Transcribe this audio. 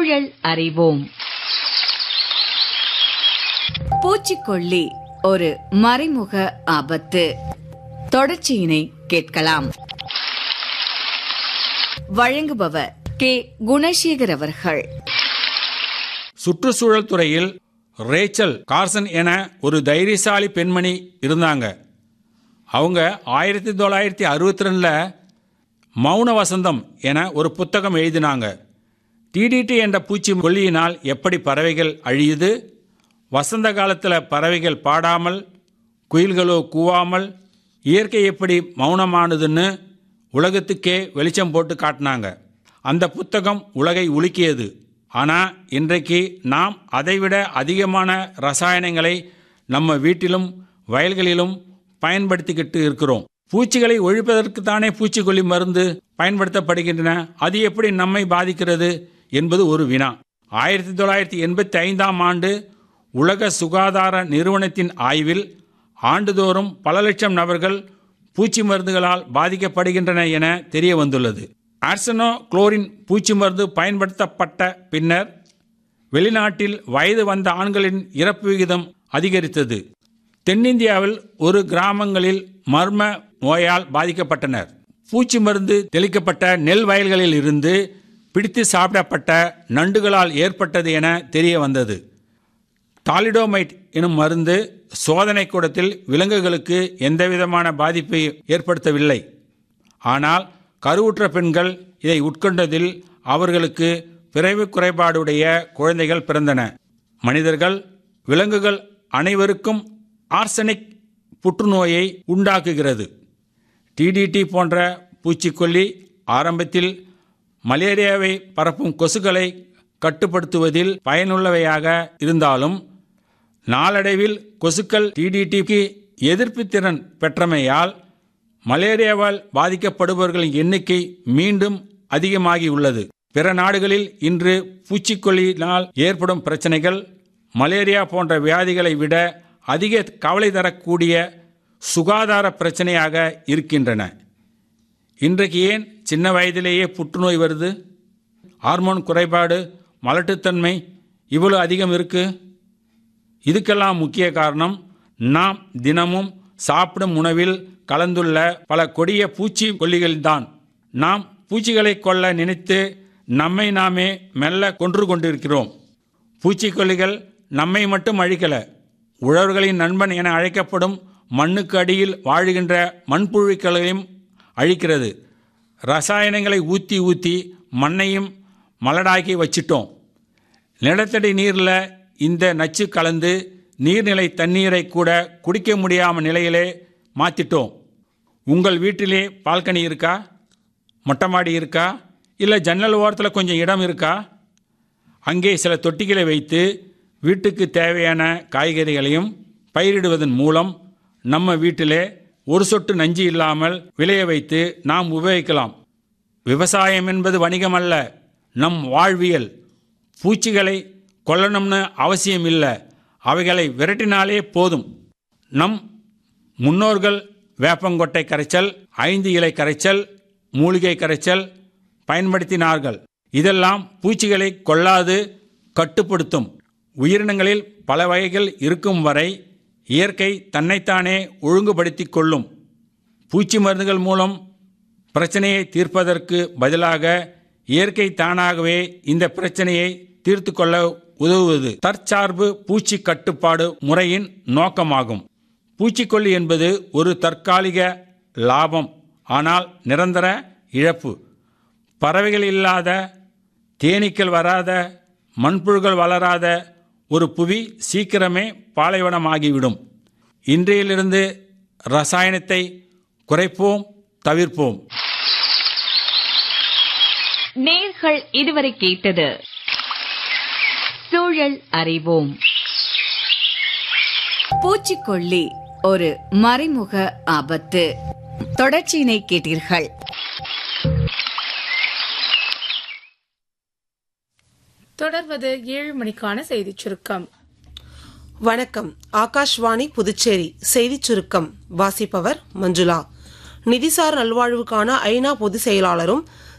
சூழல் அறிவோம் பூச்சிக்கொல்லி ஒரு மறைமுக ஆபத்து தொடர்ச்சியினை கேட்கலாம் வழங்குபவர் கே குணசேகர் அவர்கள் சுற்றுச்சூழல் துறையில் ரேச்சல் கார்சன் என ஒரு தைரியசாலி பெண்மணி இருந்தாங்க அவங்க ஆயிரத்தி தொள்ளாயிரத்தி அறுபத்தி ரெண்டில் மௌன வசந்தம் என ஒரு புத்தகம் எழுதினாங்க டிடிடி என்ற பூச்சி கொல்லியினால் எப்படி பறவைகள் அழியுது வசந்த காலத்தில் பறவைகள் பாடாமல் குயில்களோ கூவாமல் இயற்கை எப்படி மௌனமானதுன்னு உலகத்துக்கே வெளிச்சம் போட்டு காட்டினாங்க அந்த புத்தகம் உலகை உலுக்கியது ஆனால் இன்றைக்கு நாம் அதைவிட அதிகமான ரசாயனங்களை நம்ம வீட்டிலும் வயல்களிலும் பயன்படுத்திக்கிட்டு இருக்கிறோம் பூச்சிகளை ஒழிப்பதற்கு தானே பூச்சிக்கொல்லி மருந்து பயன்படுத்தப்படுகின்றன அது எப்படி நம்மை பாதிக்கிறது என்பது ஒரு வினா ஆயிரத்தி தொள்ளாயிரத்தி எண்பத்தி ஐந்தாம் ஆண்டு உலக சுகாதார நிறுவனத்தின் ஆய்வில் ஆண்டுதோறும் பல லட்சம் நபர்கள் பூச்சி மருந்துகளால் பாதிக்கப்படுகின்றன என தெரிய வந்துள்ளது ஆர்சனோ குளோரின் பூச்சி மருந்து பயன்படுத்தப்பட்ட பின்னர் வெளிநாட்டில் வயது வந்த ஆண்களின் இறப்பு விகிதம் அதிகரித்தது தென்னிந்தியாவில் ஒரு கிராமங்களில் மர்ம நோயால் பாதிக்கப்பட்டனர் பூச்சி மருந்து தெளிக்கப்பட்ட நெல் வயல்களில் இருந்து பிடித்து சாப்பிடப்பட்ட நண்டுகளால் ஏற்பட்டது என தெரிய வந்தது டாலிடோமைட் எனும் மருந்து சோதனை கூடத்தில் விலங்குகளுக்கு எந்தவிதமான பாதிப்பை ஏற்படுத்தவில்லை ஆனால் கருவுற்ற பெண்கள் இதை உட்கொண்டதில் அவர்களுக்கு பிறவி குறைபாடுடைய குழந்தைகள் பிறந்தன மனிதர்கள் விலங்குகள் அனைவருக்கும் ஆர்சனிக் புற்றுநோயை உண்டாக்குகிறது டிடிடி போன்ற பூச்சிக்கொல்லி ஆரம்பத்தில் மலேரியாவை பரப்பும் கொசுக்களை கட்டுப்படுத்துவதில் பயனுள்ளவையாக இருந்தாலும் நாளடைவில் கொசுக்கள் டிடிடிக்கு எதிர்ப்பு திறன் பெற்றமையால் மலேரியாவால் பாதிக்கப்படுபவர்களின் எண்ணிக்கை மீண்டும் அதிகமாகியுள்ளது பிற நாடுகளில் இன்று பூச்சிக்கொல்லியினால் ஏற்படும் பிரச்சனைகள் மலேரியா போன்ற வியாதிகளை விட அதிக கவலை தரக்கூடிய சுகாதார பிரச்சனையாக இருக்கின்றன இன்றைக்கு ஏன் சின்ன வயதிலேயே புற்றுநோய் வருது ஹார்மோன் குறைபாடு மலட்டுத்தன்மை இவ்வளவு அதிகம் இருக்கு இதுக்கெல்லாம் முக்கிய காரணம் நாம் தினமும் சாப்பிடும் உணவில் கலந்துள்ள பல கொடிய பூச்சி கொல்லிகள்தான் நாம் பூச்சிகளை கொல்ல நினைத்து நம்மை நாமே மெல்ல கொன்று கொண்டிருக்கிறோம் பூச்சிக்கொல்லிகள் நம்மை மட்டும் அழிக்கல உழவர்களின் நண்பன் என அழைக்கப்படும் மண்ணுக்கு அடியில் வாழுகின்ற மண்புழுக்களையும் அழிக்கிறது ரசாயனங்களை ஊற்றி ஊற்றி மண்ணையும் மலடாக்கி வச்சிட்டோம் நிலத்தடி நீரில் இந்த நச்சு கலந்து நீர்நிலை தண்ணீரை கூட குடிக்க முடியாமல் நிலையிலே மாற்றிட்டோம் உங்கள் வீட்டிலே பால்கனி இருக்கா மொட்டை மாடி இருக்கா இல்லை ஜன்னல் ஓரத்தில் கொஞ்சம் இடம் இருக்கா அங்கே சில தொட்டிகளை வைத்து வீட்டுக்கு தேவையான காய்கறிகளையும் பயிரிடுவதன் மூலம் நம்ம வீட்டிலே ஒரு சொட்டு நஞ்சு இல்லாமல் விளைய வைத்து நாம் உபயோகிக்கலாம் விவசாயம் என்பது வணிகம் அல்ல நம் வாழ்வியல் பூச்சிகளை கொல்லணும்னு அவசியம் இல்லை அவைகளை விரட்டினாலே போதும் நம் முன்னோர்கள் வேப்பங்கொட்டை கரைச்சல் ஐந்து இலை கரைச்சல் மூலிகை கரைச்சல் பயன்படுத்தினார்கள் இதெல்லாம் பூச்சிகளை கொல்லாது கட்டுப்படுத்தும் உயிரினங்களில் பல வகைகள் இருக்கும் வரை இயற்கை தன்னைத்தானே ஒழுங்குபடுத்தி கொள்ளும் பூச்சி மருந்துகள் மூலம் பிரச்சனையை தீர்ப்பதற்கு பதிலாக இயற்கை தானாகவே இந்த பிரச்சனையை தீர்த்து கொள்ள உதவுவது தற்சார்பு பூச்சி கட்டுப்பாடு முறையின் நோக்கமாகும் பூச்சிக்கொல்லி என்பது ஒரு தற்காலிக லாபம் ஆனால் நிரந்தர இழப்பு பறவைகள் இல்லாத தேனீக்கள் வராத மண்புழுகள் வளராத ஒரு புவி சீக்கிரமே பாலைவனமாகிவிடும் இன்றையிலிருந்து ரசாயனத்தை குறைப்போம் தவிர்ப்போம் நேர்கள் இதுவரை கேட்டது சூழல் அறிவோம் பூச்சிக்கொல்லி ஒரு மறைமுக ஆபத்து தொடர்ச்சியினை கேட்டீர்கள் தொடர்வது ஏழு மணிக்கான செய்திச் சுருக்கம் வணக்கம் ஆகாஷ்வாணி புதுச்சேரி செய்திச் சுருக்கம் வாசிப்பவர் மஞ்சுளா நிதிசார் நல்வாழ்வுக்கான ஐநா பொதுச் செயலாளரும்